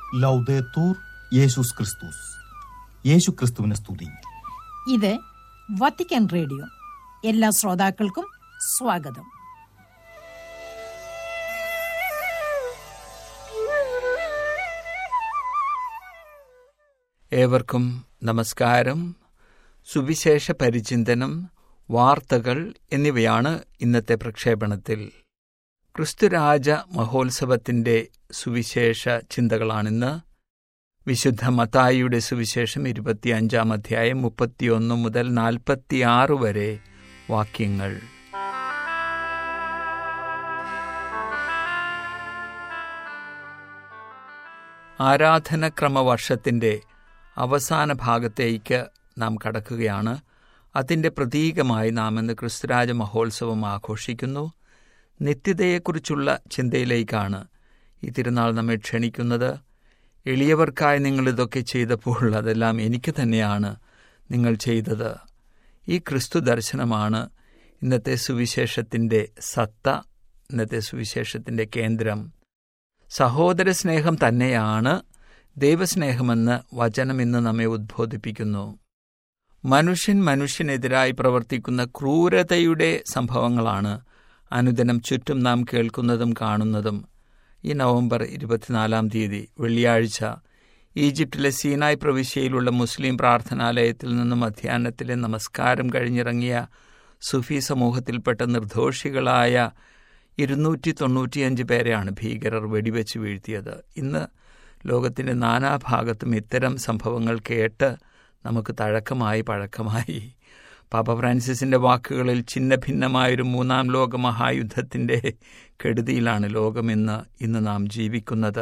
ലൗദേത്തൂർ യേശുസ് ക്രിസ്തുസ് യേശു ക്രിസ്തുവിനെ സ്തുതി ഇത് വത്തിക്കാൻ റേഡിയോ എല്ലാ ശ്രോതാക്കൾക്കും സ്വാഗതം ഏവർക്കും നമസ്കാരം സുവിശേഷ പരിചിന്തനം വാർത്തകൾ എന്നിവയാണ് ഇന്നത്തെ പ്രക്ഷേപണത്തിൽ ക്രിസ്തുരാജ മഹോത്സവത്തിന്റെ സുവിശേഷ ചിന്തകളാണിന്ന് വിശുദ്ധ മത്തായിയുടെ സുവിശേഷം ഇരുപത്തിയഞ്ചാം അധ്യായം മുപ്പത്തിയൊന്ന് മുതൽ നാൽപ്പത്തിയാറ് വരെ വാക്യങ്ങൾ ആരാധനക്രമ വർഷത്തിന്റെ അവസാന ഭാഗത്തേക്ക് നാം കടക്കുകയാണ് അതിൻ്റെ പ്രതീകമായി നാം ഇന്ന് ക്രിസ്തുരാജ മഹോത്സവം ആഘോഷിക്കുന്നു നിത്യതയെക്കുറിച്ചുള്ള ചിന്തയിലേക്കാണ് ഈ തിരുനാൾ നമ്മെ ക്ഷണിക്കുന്നത് എളിയവർക്കായി നിങ്ങൾ ഇതൊക്കെ ചെയ്തപ്പോൾ അതെല്ലാം എനിക്ക് തന്നെയാണ് നിങ്ങൾ ചെയ്തത് ഈ ക്രിസ്തു ദർശനമാണ് ഇന്നത്തെ സുവിശേഷത്തിൻ്റെ സത്ത ഇന്നത്തെ സുവിശേഷത്തിൻ്റെ കേന്ദ്രം സഹോദര സ്നേഹം തന്നെയാണ് ദൈവസ്നേഹമെന്ന് വചനം ഇന്ന് നമ്മെ ഉദ്ബോധിപ്പിക്കുന്നു മനുഷ്യൻ മനുഷ്യനെതിരായി പ്രവർത്തിക്കുന്ന ക്രൂരതയുടെ സംഭവങ്ങളാണ് അനുദിനം ചുറ്റും നാം കേൾക്കുന്നതും കാണുന്നതും ഈ നവംബർ ഇരുപത്തിനാലാം തീയതി വെള്ളിയാഴ്ച ഈജിപ്തിലെ സീനായ് പ്രവിശ്യയിലുള്ള മുസ്ലിം പ്രാർത്ഥനാലയത്തിൽ നിന്നും മധ്യാഹ്നത്തിലെ നമസ്കാരം കഴിഞ്ഞിറങ്ങിയ സുഫി സമൂഹത്തിൽപ്പെട്ട നിർദോഷികളായ ഇരുന്നൂറ്റി തൊണ്ണൂറ്റിയഞ്ച് പേരെയാണ് ഭീകരർ വെടിവെച്ച് വീഴ്ത്തിയത് ഇന്ന് ലോകത്തിൻ്റെ നാനാഭാഗത്തും ഇത്തരം സംഭവങ്ങൾ കേട്ട് നമുക്ക് തഴക്കമായി പഴക്കമായി പാപ്പ ഫ്രാൻസിസിന്റെ വാക്കുകളിൽ ചിന്ന ഭിന്നമായൊരു മൂന്നാം ലോക മഹായുദ്ധത്തിന്റെ കെടുതിയിലാണ് ലോകമെന്ന് ഇന്ന് നാം ജീവിക്കുന്നത്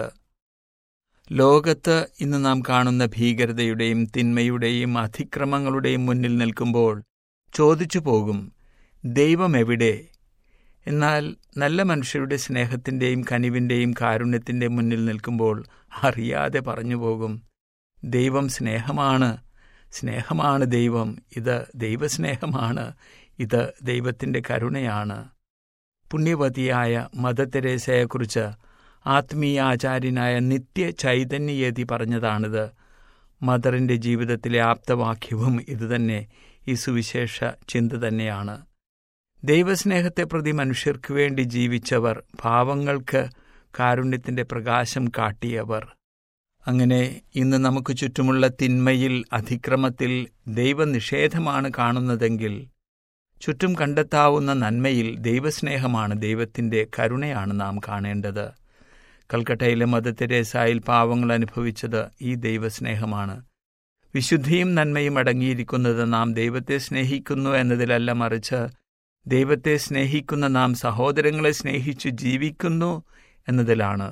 ലോകത്ത് ഇന്ന് നാം കാണുന്ന ഭീകരതയുടെയും തിന്മയുടെയും അതിക്രമങ്ങളുടെയും മുന്നിൽ നിൽക്കുമ്പോൾ ചോദിച്ചു പോകും ദൈവം എവിടെ എന്നാൽ നല്ല മനുഷ്യരുടെ സ്നേഹത്തിൻ്റെയും കനിവിൻ്റെയും കാരുണ്യത്തിൻ്റെ മുന്നിൽ നിൽക്കുമ്പോൾ അറിയാതെ പറഞ്ഞു പോകും ദൈവം സ്നേഹമാണ് സ്നേഹമാണ് ദൈവം ഇത് ദൈവസ്നേഹമാണ് ഇത് ദൈവത്തിൻ്റെ കരുണയാണ് പുണ്യവതിയായ മദർ തെരേസയെക്കുറിച്ച് ആത്മീയ ആചാര്യനായ നിത്യ ചൈതന്യയതി പറഞ്ഞതാണിത് മദറിൻ്റെ ജീവിതത്തിലെ ആപ്തവാക്യവും ഇതുതന്നെ ഈ സുവിശേഷ ചിന്ത തന്നെയാണ് ദൈവസ്നേഹത്തെ പ്രതി മനുഷ്യർക്കു വേണ്ടി ജീവിച്ചവർ പാവങ്ങൾക്ക് കാരുണ്യത്തിൻ്റെ പ്രകാശം കാട്ടിയവർ അങ്ങനെ ഇന്ന് നമുക്ക് ചുറ്റുമുള്ള തിന്മയിൽ അതിക്രമത്തിൽ ദൈവനിഷേധമാണ് കാണുന്നതെങ്കിൽ ചുറ്റും കണ്ടെത്താവുന്ന നന്മയിൽ ദൈവസ്നേഹമാണ് ദൈവത്തിൻ്റെ കരുണയാണ് നാം കാണേണ്ടത് കൽക്കട്ടയിലെ മദർ തെരേസായിൽ പാവങ്ങൾ അനുഭവിച്ചത് ഈ ദൈവസ്നേഹമാണ് വിശുദ്ധിയും നന്മയും അടങ്ങിയിരിക്കുന്നത് നാം ദൈവത്തെ സ്നേഹിക്കുന്നു എന്നതിലല്ല മറിച്ച് ദൈവത്തെ സ്നേഹിക്കുന്ന നാം സഹോദരങ്ങളെ സ്നേഹിച്ചു ജീവിക്കുന്നു എന്നതിലാണ്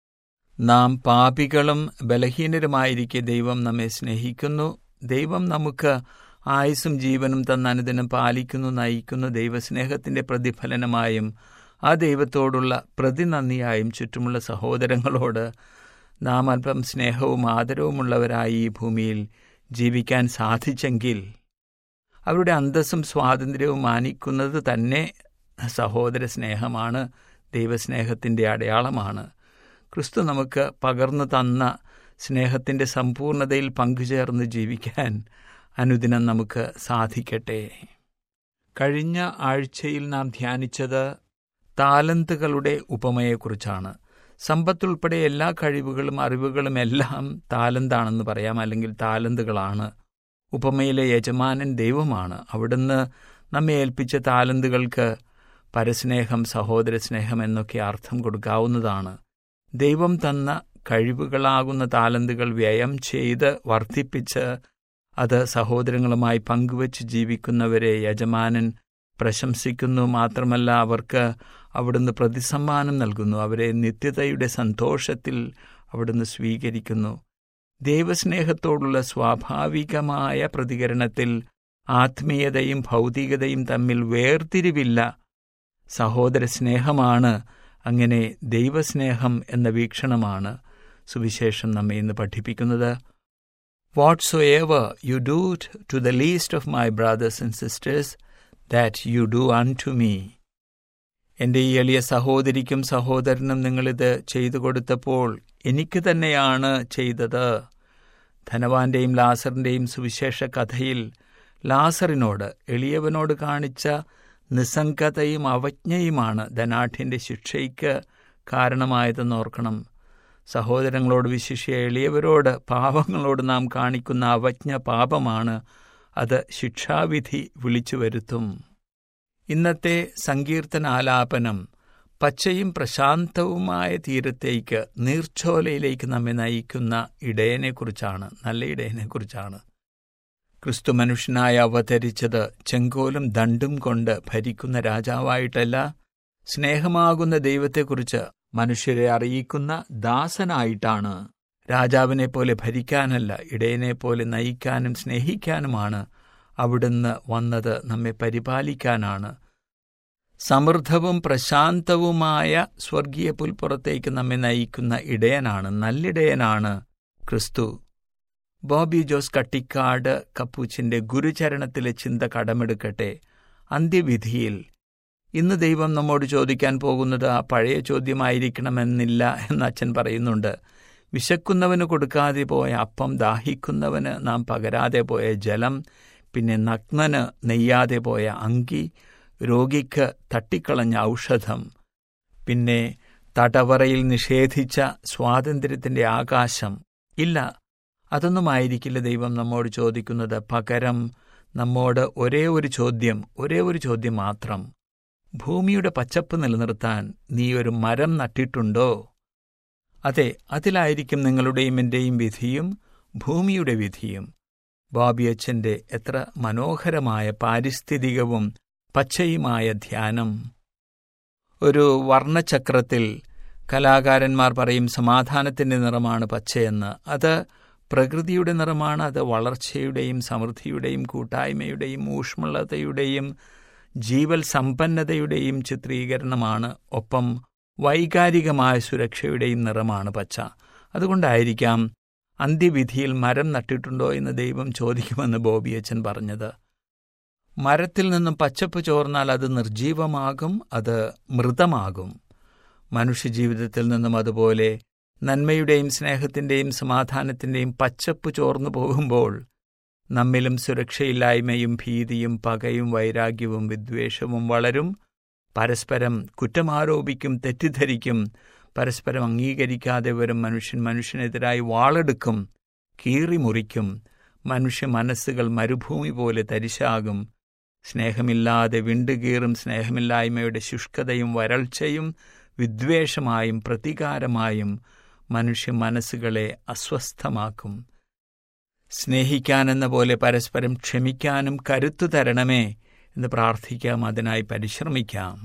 നാം പാപികളും ബലഹീനരുമായിരിക്കെ ദൈവം നമ്മെ സ്നേഹിക്കുന്നു ദൈവം നമുക്ക് ആയുസ്സും ജീവനും തന്ന അനുദിനം പാലിക്കുന്നു നയിക്കുന്നു ദൈവസ്നേഹത്തിന്റെ പ്രതിഫലനമായും ആ ദൈവത്തോടുള്ള പ്രതിനന്ദിയായും ചുറ്റുമുള്ള സഹോദരങ്ങളോട് നാം അല്പം സ്നേഹവും ആദരവുമുള്ളവരായി ഈ ഭൂമിയിൽ ജീവിക്കാൻ സാധിച്ചെങ്കിൽ അവരുടെ അന്തസ്സും സ്വാതന്ത്ര്യവും മാനിക്കുന്നത് തന്നെ സഹോദര സ്നേഹമാണ് ദൈവസ്നേഹത്തിൻ്റെ അടയാളമാണ് ക്രിസ്തു നമുക്ക് പകർന്നു തന്ന സ്നേഹത്തിൻ്റെ സമ്പൂർണതയിൽ പങ്കുചേർന്ന് ജീവിക്കാൻ അനുദിനം നമുക്ക് സാധിക്കട്ടെ കഴിഞ്ഞ ആഴ്ചയിൽ നാം ധ്യാനിച്ചത് താലന്തുകളുടെ ഉപമയെക്കുറിച്ചാണ് സമ്പത്തുൾപ്പെടെ എല്ലാ കഴിവുകളും അറിവുകളും എല്ലാം താലന്താണെന്ന് പറയാം അല്ലെങ്കിൽ താലന്തുകളാണ് ഉപമയിലെ യജമാനൻ ദൈവമാണ് അവിടുന്ന് നമ്മെ ഏൽപ്പിച്ച താലന്തുകൾക്ക് പരസ്നേഹം സഹോദര സ്നേഹം എന്നൊക്കെ അർത്ഥം കൊടുക്കാവുന്നതാണ് ദൈവം തന്ന കഴിവുകളാകുന്ന താലന്തുകൾ വ്യയം ചെയ്ത് വർദ്ധിപ്പിച്ച് അത് സഹോദരങ്ങളുമായി പങ്കുവച്ച് ജീവിക്കുന്നവരെ യജമാനൻ പ്രശംസിക്കുന്നു മാത്രമല്ല അവർക്ക് അവിടുന്ന് പ്രതിസമ്മാനം നൽകുന്നു അവരെ നിത്യതയുടെ സന്തോഷത്തിൽ അവിടുന്ന് സ്വീകരിക്കുന്നു ദൈവസ്നേഹത്തോടുള്ള സ്വാഭാവികമായ പ്രതികരണത്തിൽ ആത്മീയതയും ഭൗതികതയും തമ്മിൽ വേർതിരിവില്ല സഹോദര സ്നേഹമാണ് അങ്ങനെ ദൈവസ്നേഹം എന്ന വീക്ഷണമാണ് സുവിശേഷം നമ്മെ ഇന്ന് പഠിപ്പിക്കുന്നത് whatsoever you do to the least of my brothers and sisters that you do unto me എൻ്റെ ഈ എളിയ സഹോദരിക്കും സഹോദരനും നിങ്ങളിത് ചെയ്തു കൊടുത്തപ്പോൾ എനിക്ക് തന്നെയാണ് ചെയ്തത് ധനവാന്റെയും ലാസറിന്റെയും സുവിശേഷ കഥയിൽ ലാസറിനോട് എളിയവനോട് കാണിച്ച നിസ്സംഗതയും അവജ്ഞയുമാണ് ധനാഠ്യന്റെ ശിക്ഷയ്ക്ക് കാരണമായതെന്ന് ഓർക്കണം സഹോദരങ്ങളോട് വിശിഷ്യ എളിയവരോട് പാവങ്ങളോട് നാം കാണിക്കുന്ന അവജ്ഞ പാപമാണ് അത് ശിക്ഷാവിധി വിളിച്ചു വരുത്തും ഇന്നത്തെ സങ്കീർത്തനാലാപനം പച്ചയും പ്രശാന്തവുമായ തീരത്തേക്ക് നീർച്ചോലയിലേക്ക് നമ്മെ നയിക്കുന്ന ഇടയനെക്കുറിച്ചാണ് നല്ല ഇടയനെക്കുറിച്ചാണ് ക്രിസ്തു മനുഷ്യനായി അവതരിച്ചത് ചെങ്കോലും ദണ്ടും കൊണ്ട് ഭരിക്കുന്ന രാജാവായിട്ടല്ല സ്നേഹമാകുന്ന ദൈവത്തെക്കുറിച്ച് മനുഷ്യരെ അറിയിക്കുന്ന ദാസനായിട്ടാണ് രാജാവിനെ പോലെ ഭരിക്കാനല്ല ഇടയനെ പോലെ നയിക്കാനും സ്നേഹിക്കാനുമാണ് അവിടുന്ന് വന്നത് നമ്മെ പരിപാലിക്കാനാണ് സമൃദ്ധവും പ്രശാന്തവുമായ സ്വർഗീയ പുൽപ്പുറത്തേക്ക് നമ്മെ നയിക്കുന്ന ഇടയനാണ് നല്ലിടയനാണ് ക്രിസ്തു ബോബി ജോസ് കട്ടിക്കാട് കപ്പൂച്ചിന്റെ ഗുരുചരണത്തിലെ ചിന്ത കടമെടുക്കട്ടെ അന്ത്യവിധിയിൽ ഇന്ന് ദൈവം നമ്മോട് ചോദിക്കാൻ പോകുന്നത് ആ പഴയ ചോദ്യമായിരിക്കണമെന്നില്ല എന്ന് അച്ഛൻ പറയുന്നുണ്ട് വിശക്കുന്നവന് കൊടുക്കാതെ പോയ അപ്പം ദാഹിക്കുന്നവന് നാം പകരാതെ പോയ ജലം പിന്നെ നഗ്നന് നെയ്യാതെ പോയ അങ്കി രോഗിക്ക് തട്ടിക്കളഞ്ഞ ഔഷധം പിന്നെ തടവറയിൽ നിഷേധിച്ച സ്വാതന്ത്ര്യത്തിന്റെ ആകാശം ഇല്ല അതൊന്നുമായിരിക്കില്ല ദൈവം നമ്മോട് ചോദിക്കുന്നത് പകരം നമ്മോട് ഒരേ ഒരു ചോദ്യം ഒരേ ഒരു ചോദ്യം മാത്രം ഭൂമിയുടെ പച്ചപ്പ് നിലനിർത്താൻ നീ ഒരു മരം നട്ടിട്ടുണ്ടോ അതെ അതിലായിരിക്കും നിങ്ങളുടെയും എന്റെയും വിധിയും ഭൂമിയുടെ വിധിയും ബോബിയച്ചന്റെ എത്ര മനോഹരമായ പാരിസ്ഥിതികവും പച്ചയുമായ ധ്യാനം ഒരു വർണ്ണചക്രത്തിൽ കലാകാരന്മാർ പറയും സമാധാനത്തിന്റെ നിറമാണ് പച്ചയെന്ന് അത് പ്രകൃതിയുടെ നിറമാണ് അത് വളർച്ചയുടെയും സമൃദ്ധിയുടെയും കൂട്ടായ്മയുടെയും ഊഷ്മളതയുടെയും ജീവൽ സമ്പന്നതയുടെയും ചിത്രീകരണമാണ് ഒപ്പം വൈകാരികമായ സുരക്ഷയുടെയും നിറമാണ് പച്ച അതുകൊണ്ടായിരിക്കാം അന്ത്യവിധിയിൽ മരം നട്ടിട്ടുണ്ടോ എന്ന് ദൈവം ചോദിക്കുമെന്ന് ബോബിയച്ചൻ പറഞ്ഞത് മരത്തിൽ നിന്നും പച്ചപ്പ് ചോർന്നാൽ അത് നിർജീവമാകും അത് മൃതമാകും മനുഷ്യജീവിതത്തിൽ നിന്നും അതുപോലെ നന്മയുടെയും സ്നേഹത്തിന്റെയും സമാധാനത്തിന്റെയും പച്ചപ്പ് ചോർന്നു പോകുമ്പോൾ നമ്മിലും സുരക്ഷയില്ലായ്മയും ഭീതിയും പകയും വൈരാഗ്യവും വിദ്വേഷവും വളരും പരസ്പരം കുറ്റമാരോപിക്കും തെറ്റിദ്ധരിക്കും പരസ്പരം അംഗീകരിക്കാതെ വരും മനുഷ്യൻ മനുഷ്യനെതിരായി വാളെടുക്കും കീറിമുറിക്കും മനുഷ്യ മനസ്സുകൾ മരുഭൂമി പോലെ തരിശാകും സ്നേഹമില്ലാതെ വിണ്ടുകീറും സ്നേഹമില്ലായ്മയുടെ ശുഷ്കതയും വരൾച്ചയും വിദ്വേഷമായും പ്രതികാരമായും മനുഷ്യ മനസ്സുകളെ അസ്വസ്ഥമാക്കും സ്നേഹിക്കാനെന്ന പോലെ പരസ്പരം ക്ഷമിക്കാനും കരുത്തു തരണമേ എന്ന് പ്രാർത്ഥിക്കാം അതിനായി പരിശ്രമിക്കാം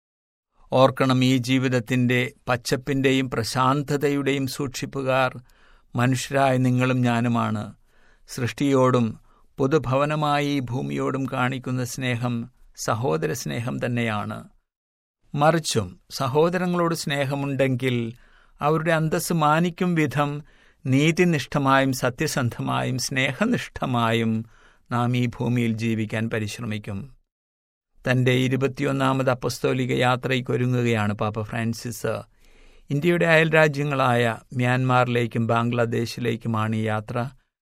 ഓർക്കണം ഈ ജീവിതത്തിന്റെ പച്ചപ്പിന്റെയും പ്രശാന്തതയുടെയും സൂക്ഷിപ്പുകാർ മനുഷ്യരായ നിങ്ങളും ഞാനുമാണ് സൃഷ്ടിയോടും പൊതുഭവനമായി ഈ ഭൂമിയോടും കാണിക്കുന്ന സ്നേഹം സഹോദര സ്നേഹം തന്നെയാണ് മറിച്ചും സഹോദരങ്ങളോട് സ്നേഹമുണ്ടെങ്കിൽ അവരുടെ അന്തസ് മാനിക്കും വിധം നീതിനിഷ്ഠമായും സത്യസന്ധമായും സ്നേഹനിഷ്ഠമായും നാം ഈ ഭൂമിയിൽ ജീവിക്കാൻ പരിശ്രമിക്കും തന്റെ ഇരുപത്തിയൊന്നാമത് അപ്പസ്തോലിക യാത്രയ്ക്കൊരുങ്ങുകയാണ് പാപ്പ ഫ്രാൻസിസ് ഇന്ത്യയുടെ അയൽരാജ്യങ്ങളായ മ്യാൻമാറിലേക്കും ബാംഗ്ലാദേശിലേക്കുമാണ് ഈ യാത്ര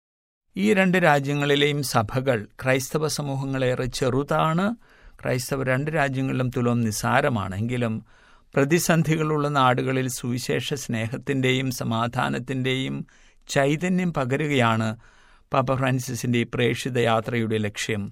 ഈ രണ്ട് രാജ്യങ്ങളിലെയും സഭകൾ ക്രൈസ്തവ സമൂഹങ്ങളേറെ ചെറുതാണ് ക്രൈസ്തവ രണ്ട് രാജ്യങ്ങളിലും തുലോം നിസാരമാണെങ്കിലും പ്രതിസന്ധികളുള്ള നാടുകളിൽ സുവിശേഷ സ്നേഹത്തിന്റെയും സമാധാനത്തിന്റെയും ചൈതന്യം പകരുകയാണ് പാപ്പ ഫ്രാൻസിസിന്റെ ഈ പ്രേക്ഷിത യാത്രയുടെ ലക്ഷ്യം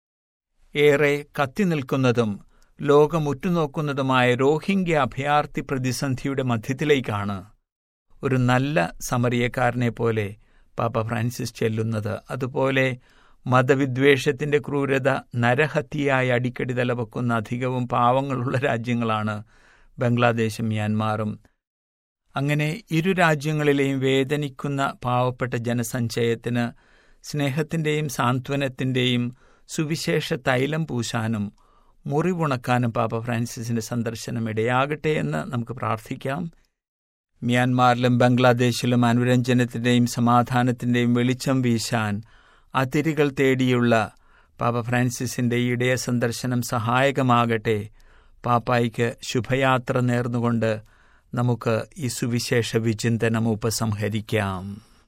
ഏറെ കത്തി നിൽക്കുന്നതും ലോകം ഉറ്റുനോക്കുന്നതുമായ റോഹിംഗ്യ അഭയാർത്ഥി പ്രതിസന്ധിയുടെ മധ്യത്തിലേക്കാണ് ഒരു നല്ല സമറിയക്കാരനെ പോലെ പാപ്പ ഫ്രാൻസിസ് ചെല്ലുന്നത് അതുപോലെ മതവിദ്വേഷത്തിന്റെ ക്രൂരത നരഹത്യയായി അടിക്കടി തലവെക്കുന്ന അധികവും പാവങ്ങളുള്ള രാജ്യങ്ങളാണ് ബംഗ്ലാദേശും മ്യാൻമാറും അങ്ങനെ ഇരു രാജ്യങ്ങളിലെയും വേദനിക്കുന്ന പാവപ്പെട്ട ജനസഞ്ചയത്തിന് സ്നേഹത്തിന്റെയും സാന്ത്വനത്തിന്റെയും സുവിശേഷ തൈലം പൂശാനും മുറിവുണക്കാനും പാപ്പ ഫ്രാൻസിസിന്റെ സന്ദർശനം ഇടയാകട്ടെ എന്ന് നമുക്ക് പ്രാർത്ഥിക്കാം മ്യാൻമാറിലും ബംഗ്ലാദേശിലും അനുരഞ്ജനത്തിന്റെയും സമാധാനത്തിന്റെയും വെളിച്ചം വീശാൻ അതിരുകൾ തേടിയുള്ള പാപ്പ ഫ്രാൻസിസിന്റെ ഈ ഇടയ സന്ദർശനം സഹായകമാകട്ടെ പാപ്പായ്ക്ക് ശുഭയാത്ര നേർന്നുകൊണ്ട് നമുക്ക് ഈ സുവിശേഷ വിചിന്തനം ഉപസംഹരിക്കാം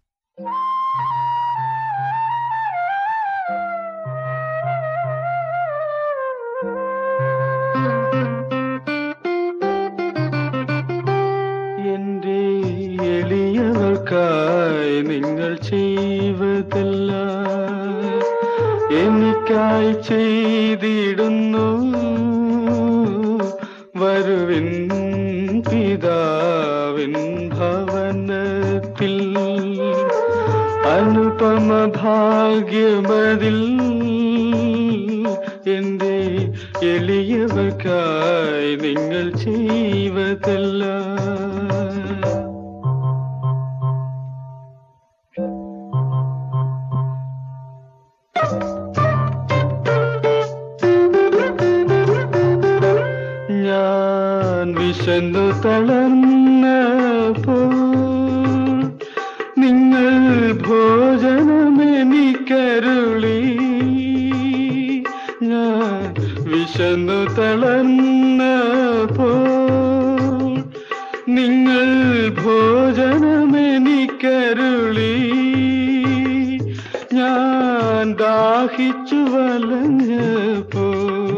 എന്റെ എളിയവർക്കായി നിങ്ങൾ ചെയ്വതല്ല എനിക്കായി ചെയ്തിടുന്നു വരുവിൻ പിതാവിൻ ഭവനത്തിൽ അനുപമ ഭാഗ്യമതിൽ എന്റെ എളിയവർക്കായി നിങ്ങൾ ചെയ്വതല്ല ഞാൻ വിശന്നു തളർന്നപ്പോൾ നിങ്ങൾ ഭോജനമെനിക്കരുളി ഞാൻ വിശന്നു തളർന്നപ്പോൾ നിങ്ങൾ ഭോജനമെനിക്കരുളി ഞാൻ ദാഹിച്ചു വലഞ്ഞപ്പോൾ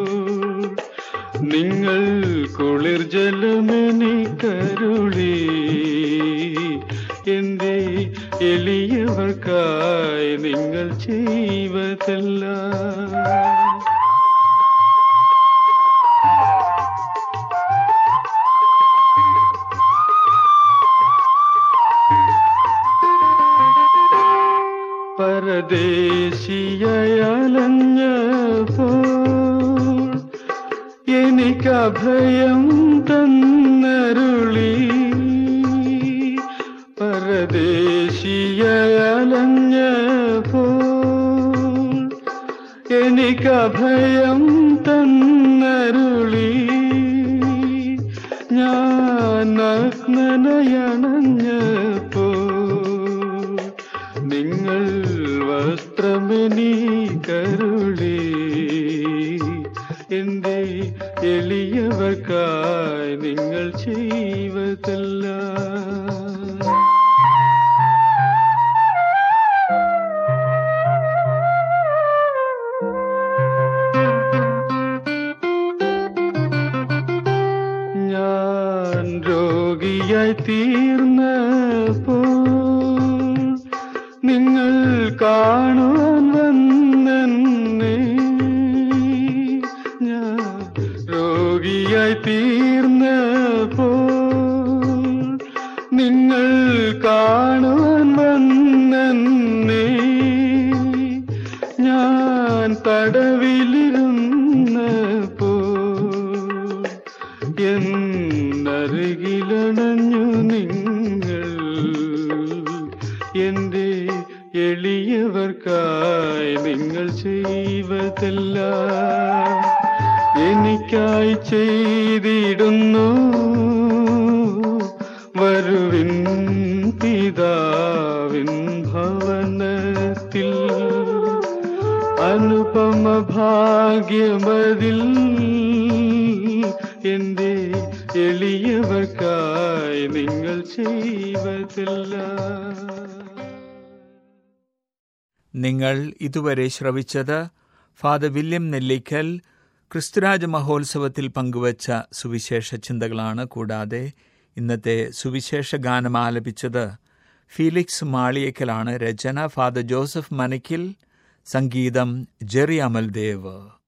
നിങ്ങൾ കുളിർ ജലമെനിക്കരുളി എന്റെ എളിയവർക്കായി നിങ്ങൾ ചെയ്വതല്ല പരദേശിയലഞ്ഞപ്പോൾ എനിക്കഭയം തന്നരുളി പരദേശിയലഞ്ഞപ്പോൾ എനിക്കഭയം തന്നരുളി ഞാൻ നഗ്നനയണഞ്ഞപ്പോ നിങ്ങൾ വസ്ത്രമെനി കരുളി എന്റെ എളിയവർക്കായി നിങ്ങൾ ചെയ്വതല്ല ഞാൻ രോഗിയായി തീർന്നപ്പോൾ നിങ്ങൾ കാണുവാൻ വന്നെന്നെ ഞാൻ രോഗിയായി തീർന്നപ്പോൾ നിങ്ങൾ കാണുവാൻ വന്നെന്നെ ഞാൻ തടവിലിരുന്നപ്പോൾ എന്നരികിലണഞ്ഞു നിങ്ങൾ എന്റെ എളിയവർക്കായി നിങ്ങൾ ചെയ്വതല്ല എനിക്കായി ചെയ്തിടുന്നു വരുവിൻ പിതാവിൻ ഭവനത്തിൽ അനുപമ ഭാഗ്യമതിൽ എന്റെ എളിയവർക്കായി നിങ്ങൾ ചെയ്വതില്ല നിങ്ങൾ ഇതുവരെ ശ്രവിച്ചത് ഫാദർ വില്യം നെല്ലിക്കൽ ക്രിസ്തുരാജ മഹോത്സവത്തിൽ പങ്കുവച്ച സുവിശേഷ ചിന്തകളാണ് കൂടാതെ ഇന്നത്തെ സുവിശേഷ ഗാനം ആലപിച്ചത് ഫീലിക്സ് മാളിയക്കലാണ് രചന ഫാദർ ജോസഫ് മനക്കിൽ സംഗീതം ജെറി അമൽദേവ്